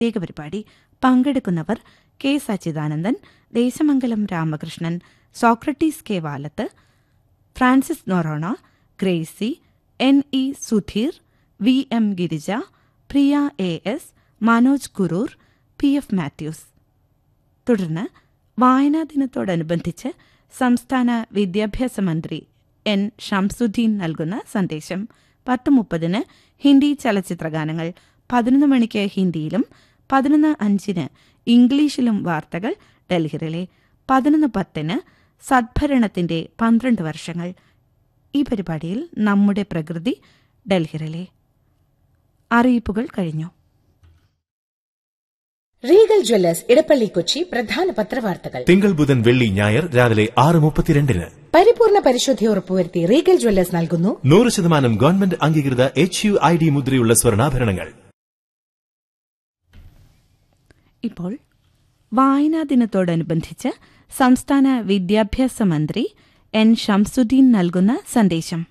പ്രത്യേക പരിപാടി പങ്കെടുക്കുന്നവർ K Sachidanandan Desamangalam Ramakrishnan Socrates K Valath Francis Noronha Gracy N E Sudheer V M Girija Priya A S Manoj Kuroor P F Mathews തുടർന്ന് വായനാ ദിനത്തോടനുബന്ധിച്ച് സംസ്ഥാന വിദ്യാഭ്യാസ മന്ത്രി എൻ ഷംസുദ്ദീൻ നൽകുന്ന സന്ദേശം പത്ത് മുപ്പതിന് ഹിന്ദി ചലച്ചിത്രഗാനങ്ങൾ പതിനൊന്ന് മണിക്ക് ഹിന്ദിയിലും പതിനൊന്ന് അഞ്ചിന് ഇംഗ്ലീഷിലും വാർത്തകൾ ഡൽഹിയിലെ പതിനൊന്ന് പത്തിന് സദ്ഭരണത്തിന്റെ പന്ത്രണ്ട് വർഷങ്ങൾ ഈ പരിപാടിയിൽ നമ്മുടെ പ്രകൃതി ഡൽഹിയിലെ അറിയിപ്പുകൾ കഴിഞ്ഞു റീഗൽ ജ്വല്ലേഴ്സ് ഇടപ്പള്ളി കൊച്ചി പ്രധാന പത്രവാർത്തകൾ തിങ്കൾ ബുധൻ വെള്ളി ഞായർ രാവിലെ ആറ് മുപ്പത്തിരണ്ടിന് പരിപൂർണ പരിശുദ്ധി ഉറപ്പുവരുത്തി റീഗൽ ജ്വല്ലേഴ്സ് നൽകുന്നു നൂറ് ശതമാനം ഗവൺമെന്റ് അംഗീകൃത എച്ച് യു ഐ ഡി മുദ്രയുള്ള സ്വർണ്ണാഭരണങ്ങൾ ഇപ്പോൾ വായനാ ദിനത്തോടനുബന്ധിച്ച് സംസ്ഥാന വിദ്യാഭ്യാസ മന്ത്രി എൻ ഷംസുദ്ദീൻ നൽകുന്ന സന്ദേശം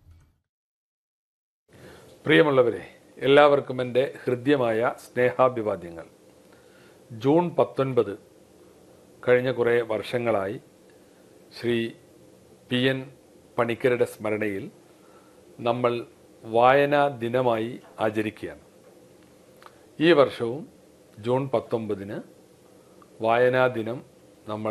പ്രിയമുള്ളവരെ എല്ലാവർക്കും എൻ്റെ ഹൃദ്യമായ സ്നേഹാഭിവാദ്യങ്ങൾ ജൂൺ പത്തൊൻപത് കഴിഞ്ഞ കുറേ വർഷങ്ങളായി ശ്രീ പി എൻ പണിക്കരുടെ സ്മരണയിൽ നമ്മൾ വായനാ ദിനമായി ആചരിക്കുകയാണ് ഈ വർഷവും ജൂൺ പത്തൊമ്പതിന് വായനാ ദിനം നമ്മൾ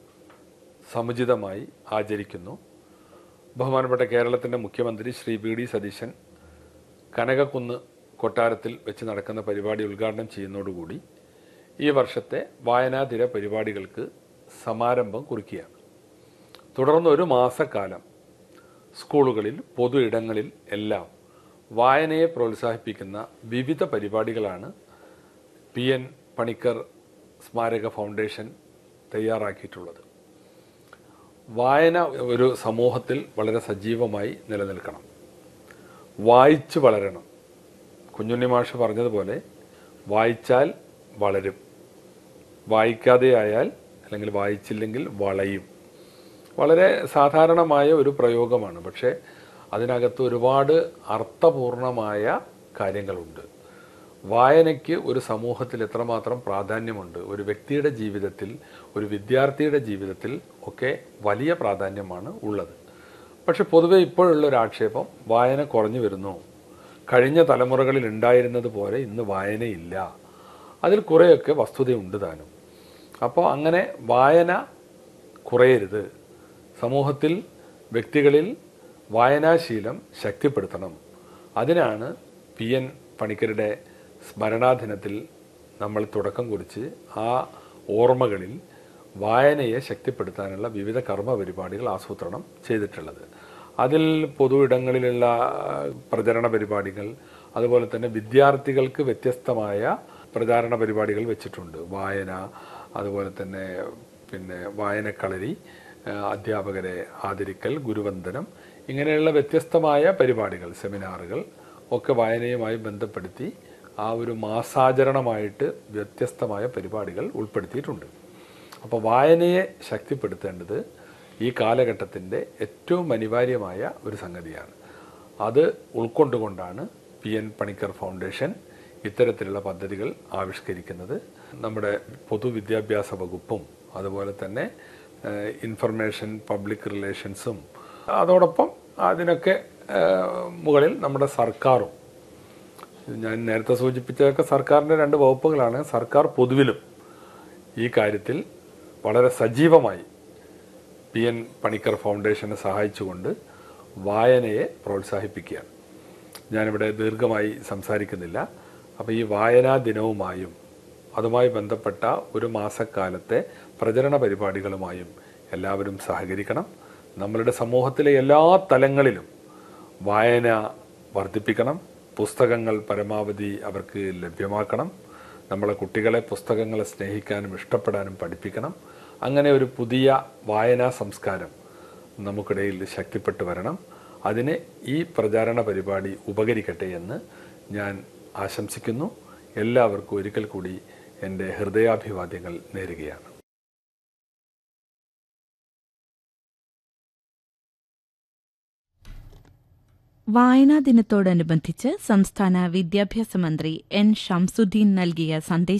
സമുചിതമായി ആചരിക്കുന്നു ബഹുമാനപ്പെട്ട കേരളത്തിൻ്റെ മുഖ്യമന്ത്രി ശ്രീ വി ഡി സതീശൻ കനകക്കുന്ന് കൊട്ടാരത്തിൽ വെച്ച് നടക്കുന്ന പരിപാടി ഉദ്ഘാടനം ചെയ്യുന്നതോടുകൂടി ഈ വർഷത്തെ വായനാതിര പരിപാടികൾക്ക് സമാരംഭം കുറിക്കുകയാണ് തുടർന്ന് ഒരു മാസക്കാലം സ്കൂളുകളിൽ പൊതു ഇടങ്ങളിൽ എല്ലാം വായനയെ പ്രോത്സാഹിപ്പിക്കുന്ന വിവിധ പരിപാടികളാണ് പി എൻ പണിക്കർ സ്മാരക ഫൗണ്ടേഷൻ തയ്യാറാക്കിയിട്ടുള്ളത് വായന ഒരു സമൂഹത്തിൽ വളരെ സജീവമായി നിലനിൽക്കണം വായിച്ചു വളരണം കുഞ്ഞുണ്ണി മാഷ് പറഞ്ഞതുപോലെ വായിച്ചാൽ വളരും വായിക്കാതെ ആയാൽ അല്ലെങ്കിൽ വായിച്ചില്ലെങ്കിൽ വളയും വളരെ സാധാരണമായ ഒരു പ്രയോഗമാണ് പക്ഷേ അതിനകത്ത് ഒരുപാട് അർത്ഥപൂർണമായ കാര്യങ്ങളുണ്ട് വായനയ്ക്ക് ഒരു സമൂഹത്തിൽ എത്രമാത്രം പ്രാധാന്യമുണ്ട് ഒരു വ്യക്തിയുടെ ജീവിതത്തിൽ ഒരു വിദ്യാർത്ഥിയുടെ ജീവിതത്തിൽ ഒക്കെ വലിയ പ്രാധാന്യമാണ് ഉള്ളത് പക്ഷെ പൊതുവെ ഇപ്പോഴുള്ള ഒരു ആക്ഷേപം വായന കുറഞ്ഞു വരുന്നു കഴിഞ്ഞ തലമുറകളിൽ ഉണ്ടായിരുന്നത് പോലെ ഇന്ന് വായനയില്ല അതിൽ കുറേയൊക്കെ വസ്തുതയുണ്ട് താനും അപ്പോൾ അങ്ങനെ വായന കുറയരുത് സമൂഹത്തിൽ വ്യക്തികളിൽ വായനാശീലം ശക്തിപ്പെടുത്തണം അതിനാണ് പി എൻ പണിക്കരുടെ സ്മരണാദിനത്തിൽ നമ്മൾ തുടക്കം കുറിച്ച് ആ ഓർമ്മകളിൽ വായനയെ ശക്തിപ്പെടുത്താനുള്ള വിവിധ കർമ്മ പരിപാടികൾ ആസൂത്രണം ചെയ്തിട്ടുള്ളത് അതിൽ പൊതു ഇടങ്ങളിലുള്ള പ്രചരണ പരിപാടികൾ അതുപോലെ തന്നെ വിദ്യാർത്ഥികൾക്ക് വ്യത്യസ്തമായ പ്രചാരണ പരിപാടികൾ വെച്ചിട്ടുണ്ട് വായന അതുപോലെ തന്നെ പിന്നെ വായനക്കളരി അധ്യാപകരെ ആദരിക്കൽ ഗുരുവന്ദനം ഇങ്ങനെയുള്ള വ്യത്യസ്തമായ പരിപാടികൾ സെമിനാറുകൾ ഒക്കെ വായനയുമായി ബന്ധപ്പെടുത്തി ആ ഒരു മാസാചരണമായിട്ട് വ്യത്യസ്തമായ പരിപാടികൾ ഉൾപ്പെടുത്തിയിട്ടുണ്ട് അപ്പോൾ വായനയെ ശക്തിപ്പെടുത്തേണ്ടത് ഈ കാലഘട്ടത്തിൻ്റെ ഏറ്റവും അനിവാര്യമായ ഒരു സംഗതിയാണ് അത് ഉൾക്കൊണ്ടുകൊണ്ടാണ് പി എൻ പണിക്കർ ഫൗണ്ടേഷൻ ഇത്തരത്തിലുള്ള പദ്ധതികൾ ആവിഷ്കരിക്കുന്നത് നമ്മുടെ പൊതുവിദ്യാഭ്യാസ വകുപ്പും അതുപോലെ തന്നെ ഇൻഫർമേഷൻ പബ്ലിക് റിലേഷൻസും അതോടൊപ്പം അതിനൊക്കെ മുകളിൽ നമ്മുടെ സർക്കാരും ഞാൻ നേരത്തെ സൂചിപ്പിച്ചതൊക്കെ സർക്കാരിൻ്റെ രണ്ട് വകുപ്പുകളാണ് സർക്കാർ പൊതുവിലും ഈ കാര്യത്തിൽ വളരെ സജീവമായി പി എൻ പണിക്കർ ഫൗണ്ടേഷനെ സഹായിച്ചുകൊണ്ട് വായനയെ പ്രോത്സാഹിപ്പിക്കുകയാണ് ഞാനിവിടെ ദീർഘമായി സംസാരിക്കുന്നില്ല അപ്പോൾ ഈ വായനാ ദിനവുമായും അതുമായി ബന്ധപ്പെട്ട ഒരു മാസക്കാലത്തെ പ്രചരണ പരിപാടികളുമായും എല്ലാവരും സഹകരിക്കണം നമ്മളുടെ സമൂഹത്തിലെ എല്ലാ തലങ്ങളിലും വായന വർദ്ധിപ്പിക്കണം പുസ്തകങ്ങൾ പരമാവധി അവർക്ക് ലഭ്യമാക്കണം നമ്മളെ കുട്ടികളെ പുസ്തകങ്ങളെ സ്നേഹിക്കാനും ഇഷ്ടപ്പെടാനും പഠിപ്പിക്കണം അങ്ങനെ ഒരു പുതിയ വായനാ സംസ്കാരം നമുക്കിടയിൽ ശക്തിപ്പെട്ടു വരണം അതിന് ഈ പ്രചാരണ പരിപാടി ഉപകരിക്കട്ടെ എന്ന് ഞാൻ ആശംസിക്കുന്നു എല്ലാവർക്കും ഒരിക്കൽ കൂടി എൻ്റെ ഹൃദയാഭിവാദ്യങ്ങൾ നേരുകയാണ് വായനാ ദിനത്തോടനുബന്ധിച്ച് സംസ്ഥാന വിദ്യാഭ്യാസ മന്ത്രി എൻ ഷംസുദ്ദീൻ നൽകിയ സന്ദേശം